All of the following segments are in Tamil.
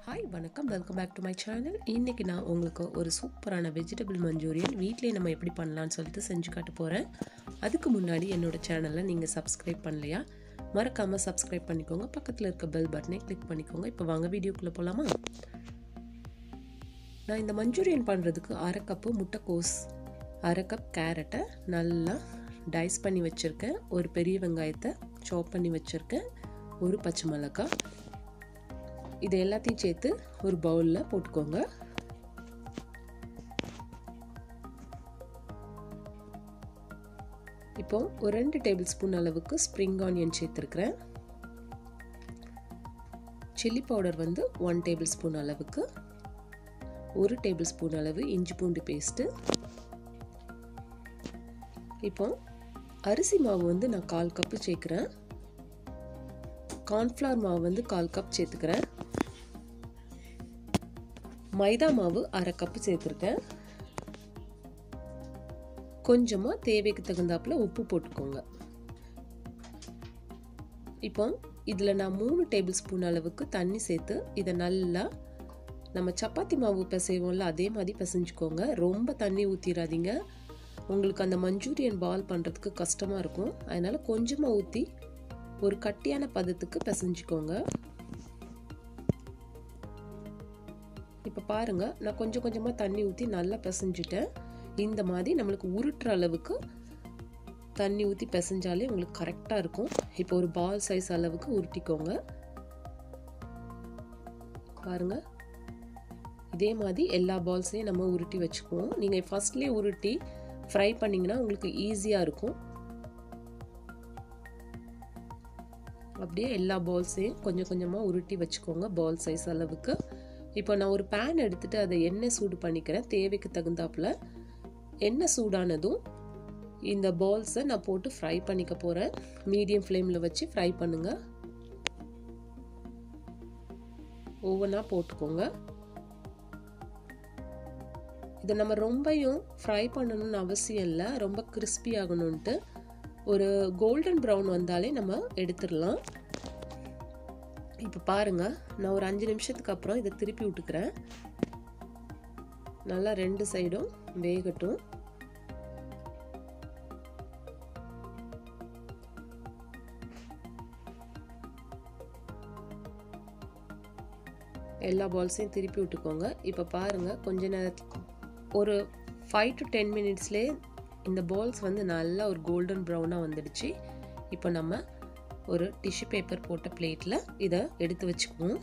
ஹாய் வணக்கம் welcome back to my channel இன்றைக்கி நான் உங்களுக்கு ஒரு சூப்பரான வெஜிடபிள் மஞ்சூரியன் வீட்டிலே நம்ம எப்படி பண்ணலான்னு சொல்லிட்டு செஞ்சு காட்ட போகிறேன் அதுக்கு முன்னாடி என்னோட சேனலை நீங்கள் சப்ஸ்கிரைப் பண்ணலையா மறக்காமல் சப்ஸ்கிரைப் பண்ணிக்கோங்க பக்கத்தில் இருக்க பெல் பட்டனை கிளிக் பண்ணிக்கோங்க இப்போ வாங்க வீடியோக்குள்ளே போகலாமா நான் இந்த மஞ்சூரியன் பண்ணுறதுக்கு அரை கப்பு முட்டைக்கோஸ் அரை கப் கேரட்டை நல்லா டைஸ் பண்ணி வச்சுருக்கேன் ஒரு பெரிய வெங்காயத்தை சாப் பண்ணி வச்சுருக்கேன் ஒரு பச்சை மிளகாய் இது எல்லாத்தையும் சேர்த்து ஒரு பவுலில் போட்டுக்கோங்க இப்போ ஒரு ரெண்டு டேபிள் ஸ்பூன் அளவுக்கு ஸ்ப்ரிங் ஆனியன் சேர்த்துருக்குறேன் சில்லி பவுடர் வந்து ஒன் டேபிள் ஸ்பூன் அளவுக்கு ஒரு டேபிள் ஸ்பூன் அளவு இஞ்சி பூண்டு பேஸ்ட்டு இப்போ அரிசி மாவு வந்து நான் கால் கப்பு சேர்க்குறேன் கார்ன்ஃப்ளவர் மாவு வந்து கால் கப் சேர்த்துக்கிறேன் மைதா மாவு அரை கப்பு சேர்த்துருக்கேன் கொஞ்சமாக தேவைக்கு தகுந்தாப்பில் உப்பு போட்டுக்கோங்க இப்போ இதில் நான் மூணு டேபிள் ஸ்பூன் அளவுக்கு தண்ணி சேர்த்து இதை நல்லா நம்ம சப்பாத்தி மாவு பிசைவோம்ல அதே மாதிரி பிசைஞ்சுக்கோங்க ரொம்ப தண்ணி ஊற்றிடாதீங்க உங்களுக்கு அந்த மஞ்சூரியன் பால் பண்ணுறதுக்கு கஷ்டமாக இருக்கும் அதனால் கொஞ்சமாக ஊற்றி ஒரு கட்டியான பதத்துக்கு பிசைஞ்சுக்கோங்க இப்போ பாருங்கள் நான் கொஞ்சம் கொஞ்சமாக தண்ணி ஊற்றி நல்லா பிசைஞ்சிட்டேன் இந்த மாதிரி நம்மளுக்கு உருட்டுற அளவுக்கு தண்ணி ஊற்றி பிசைஞ்சாலே உங்களுக்கு கரெக்டாக இருக்கும் இப்போ ஒரு பால் சைஸ் அளவுக்கு உருட்டிக்கோங்க பாருங்கள் இதே மாதிரி எல்லா பால்ஸையும் நம்ம உருட்டி வச்சுக்குவோம் நீங்கள் ஃபஸ்ட்லேயே உருட்டி ஃப்ரை பண்ணிங்கன்னா உங்களுக்கு ஈஸியாக இருக்கும் அப்படியே எல்லா பால்ஸையும் கொஞ்சம் கொஞ்சமாக உருட்டி வச்சுக்கோங்க பால் சைஸ் அளவுக்கு இப்போ நான் ஒரு பேன் எடுத்துகிட்டு அதை எண்ணெய் சூடு பண்ணிக்கிறேன் தேவைக்கு தகுந்தாப்பில் எண்ணெய் சூடானதும் இந்த பால்ஸை நான் போட்டு ஃப்ரை பண்ணிக்க போகிறேன் மீடியம் ஃப்ளேமில் வச்சு ஃப்ரை பண்ணுங்கள் ஒவ்வொன்றா போட்டுக்கோங்க இதை நம்ம ரொம்பையும் ஃப்ரை பண்ணணும்னு அவசியம் இல்லை ரொம்ப கிறிஸ்பி ஆகணுன்ட்டு ஒரு கோல்டன் ப்ரௌன் வந்தாலே நம்ம எடுத்துடலாம் இப்போ பாருங்கள் நான் ஒரு அஞ்சு நிமிஷத்துக்கு அப்புறம் இதை திருப்பி விட்டுக்கிறேன் நல்லா ரெண்டு சைடும் வேகட்டும் எல்லா பால்ஸையும் திருப்பி விட்டுக்கோங்க இப்போ பாருங்கள் கொஞ்ச நேரத்துக்கு ஒரு ஃபைவ் டு டென் மினிட்ஸ்லேயே இந்த பால்ஸ் வந்து நல்லா ஒரு கோல்டன் ப்ரௌனாக வந்துடுச்சு இப்போ நம்ம ஒரு டிஷ்யூ பேப்பர் போட்ட பிளேட்டில் இதை எடுத்து வச்சுக்குவோம்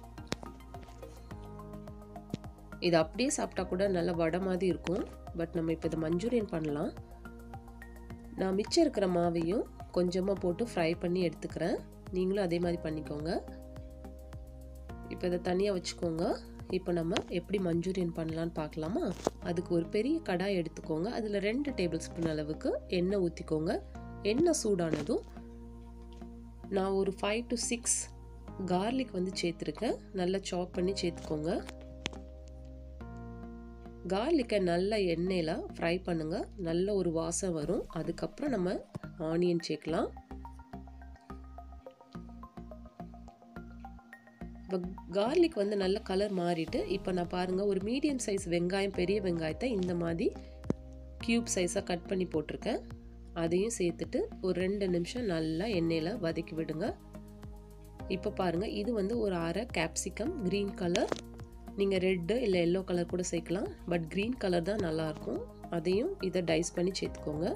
இது அப்படியே சாப்பிட்டா கூட நல்ல வடை மாதிரி இருக்கும் பட் நம்ம இப்போ இதை மஞ்சூரியன் பண்ணலாம் நான் மிச்சம் இருக்கிற மாவையும் கொஞ்சமாக போட்டு ஃப்ரை பண்ணி எடுத்துக்கிறேன் நீங்களும் அதே மாதிரி பண்ணிக்கோங்க இப்போ இதை தனியாக வச்சுக்கோங்க இப்போ நம்ம எப்படி மஞ்சூரியன் பண்ணலான்னு பார்க்கலாமா அதுக்கு ஒரு பெரிய கடாய் எடுத்துக்கோங்க அதில் ரெண்டு டேபிள் ஸ்பூன் அளவுக்கு எண்ணெய் ஊற்றிக்கோங்க எண்ணெய் சூடானதும் நான் ஒரு ஃபைவ் டு சிக்ஸ் கார்லிக் வந்து சேர்த்துருக்கேன் நல்லா சாப் பண்ணி சேர்த்துக்கோங்க கார்லிக்கை நல்லா எண்ணெயில் ஃப்ரை பண்ணுங்கள் நல்ல ஒரு வாசம் வரும் அதுக்கப்புறம் நம்ம ஆனியன் சேர்க்கலாம் இப்போ கார்லிக் வந்து நல்ல கலர் மாறிட்டு இப்போ நான் பாருங்கள் ஒரு மீடியம் சைஸ் வெங்காயம் பெரிய வெங்காயத்தை இந்த மாதிரி க்யூப் சைஸாக கட் பண்ணி போட்டிருக்கேன் அதையும் சேர்த்துட்டு ஒரு ரெண்டு நிமிஷம் நல்லா எண்ணெயில் வதக்கி விடுங்க இப்போ பாருங்கள் இது வந்து ஒரு அரை கேப்சிகம் க்ரீன் கலர் நீங்கள் ரெட்டு இல்லை எல்லோ கலர் கூட சேர்க்கலாம் பட் க்ரீன் கலர் தான் நல்லாயிருக்கும் அதையும் இதை டைஸ் பண்ணி சேர்த்துக்கோங்க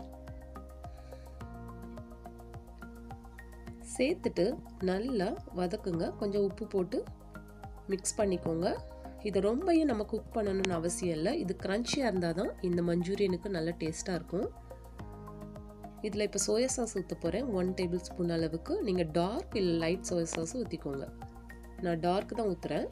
சேர்த்துட்டு நல்லா வதக்குங்க கொஞ்சம் உப்பு போட்டு மிக்ஸ் பண்ணிக்கோங்க இதை ரொம்பவும் நம்ம குக் பண்ணணும்னு அவசியம் இல்லை இது க்ரன்ச்சியாக இருந்தால் தான் இந்த மஞ்சூரியனுக்கு நல்ல டேஸ்ட்டாக இருக்கும் இதில் இப்போ சோயா சாஸ் ஊற்ற போகிறேன் ஒன் டேபிள் ஸ்பூன் அளவுக்கு நீங்கள் டார்க் இல்லை லைட் சோயா சாஸ் ஊற்றிக்கோங்க நான் டார்க் தான் ஊற்றுறேன்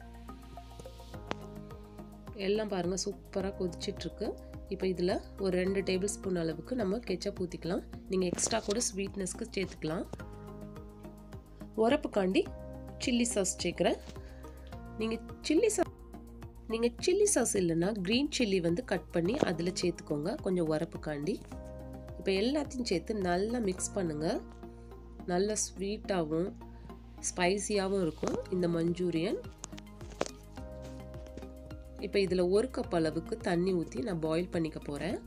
எல்லாம் பாருங்கள் சூப்பராக கொதிச்சிட்ருக்கு இப்போ இதில் ஒரு ரெண்டு டேபிள் ஸ்பூன் அளவுக்கு நம்ம கெச்சப் ஊற்றிக்கலாம் நீங்கள் எக்ஸ்ட்ரா கூட ஸ்வீட்னஸ்க்கு சேர்த்துக்கலாம் உரப்புக்காண்டி சில்லி சாஸ் சேர்க்குறேன் நீங்கள் சில்லி சாஸ் நீங்கள் சில்லி சாஸ் இல்லைன்னா க்ரீன் சில்லி வந்து கட் பண்ணி அதில் சேர்த்துக்கோங்க கொஞ்சம் உரப்புக்காண்டி இப்போ எல்லாத்தையும் சேர்த்து நல்லா மிக்ஸ் பண்ணுங்கள் நல்ல ஸ்வீட்டாகவும் ஸ்பைசியாகவும் இருக்கும் இந்த மஞ்சூரியன் இப்போ இதில் ஒரு கப் அளவுக்கு தண்ணி ஊற்றி நான் பாயில் பண்ணிக்க போகிறேன்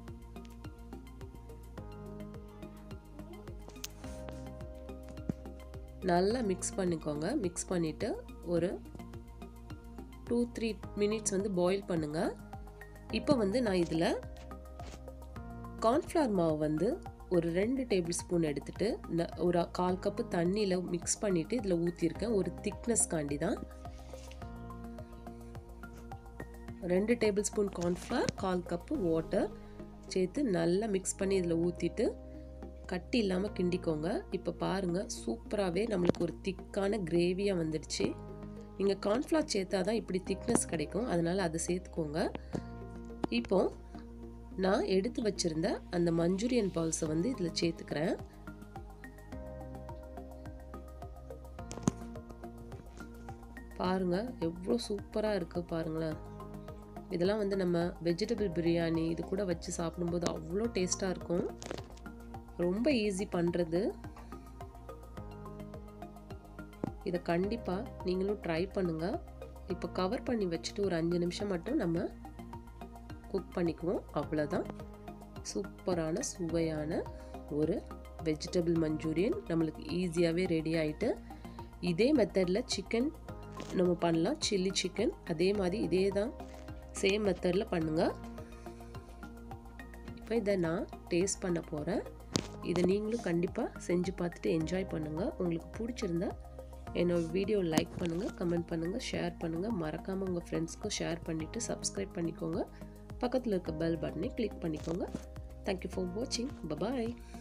நல்லா மிக்ஸ் பண்ணிக்கோங்க மிக்ஸ் பண்ணிவிட்டு ஒரு டூ த்ரீ மினிட்ஸ் வந்து பாயில் பண்ணுங்கள் இப்போ வந்து நான் இதில் கார்ன்ஃப்ளவர் மாவு வந்து ஒரு ரெண்டு டேபிள் ஸ்பூன் எடுத்துட்டு ஒரு கால் கப்பு தண்ணியில் மிக்ஸ் பண்ணிவிட்டு இதில் ஊற்றிருக்கேன் ஒரு திக்னஸ்காண்டி தான் ரெண்டு டேபிள் ஸ்பூன் கார்ன்ஃப்ளவர் கால் கப்பு வாட்டர் சேர்த்து நல்லா மிக்ஸ் பண்ணி இதில் ஊற்றிட்டு கட்டி இல்லாமல் கிண்டிக்கோங்க இப்போ பாருங்கள் சூப்பராகவே நம்மளுக்கு ஒரு திக்கான கிரேவியாக வந்துடுச்சு நீங்கள் கார்ன்ஃப்ளவர் சேர்த்தா தான் இப்படி திக்னஸ் கிடைக்கும் அதனால் அதை சேர்த்துக்கோங்க இப்போ நான் எடுத்து வச்சுருந்த அந்த மஞ்சூரியன் பால்ஸை வந்து இதில் சேர்த்துக்கிறேன் பாருங்கள் எவ்வளோ சூப்பராக இருக்குது பாருங்களேன் இதெல்லாம் வந்து நம்ம வெஜிடபிள் பிரியாணி இது கூட வச்சு சாப்பிடும்போது அவ்வளோ டேஸ்ட்டாக இருக்கும் ரொம்ப ஈஸி பண்ணுறது இதை கண்டிப்பாக நீங்களும் ட்ரை பண்ணுங்கள் இப்போ கவர் பண்ணி வச்சுட்டு ஒரு அஞ்சு நிமிஷம் மட்டும் நம்ம குக் பண்ணிக்குவோம் அவ்வளோதான் சூப்பரான சுவையான ஒரு வெஜிடபிள் மஞ்சூரியன் நம்மளுக்கு ஈஸியாகவே ரெடி ஆகிட்டு இதே மெத்தடில் சிக்கன் நம்ம பண்ணலாம் சில்லி சிக்கன் அதே மாதிரி இதே தான் சேம் மெத்தடில் பண்ணுங்கள் இப்போ இதை நான் டேஸ்ட் பண்ண போகிறேன் இதை நீங்களும் கண்டிப்பாக செஞ்சு பார்த்துட்டு என்ஜாய் பண்ணுங்கள் உங்களுக்கு பிடிச்சிருந்தா என்னோடய வீடியோ லைக் பண்ணுங்கள் கமெண்ட் பண்ணுங்கள் ஷேர் பண்ணுங்கள் மறக்காமல் உங்கள் ஃப்ரெண்ட்ஸ்க்கும் ஷேர் பண்ணிவிட்டு சப்ஸ்கிரைப் பண்ணிக்கோங்க பக்கத்தில் இருக்க பெல் பட்டனை கிளிக் பண்ணிக்கோங்க தேங்க்யூ ஃபார் வாட்சிங் பபாய்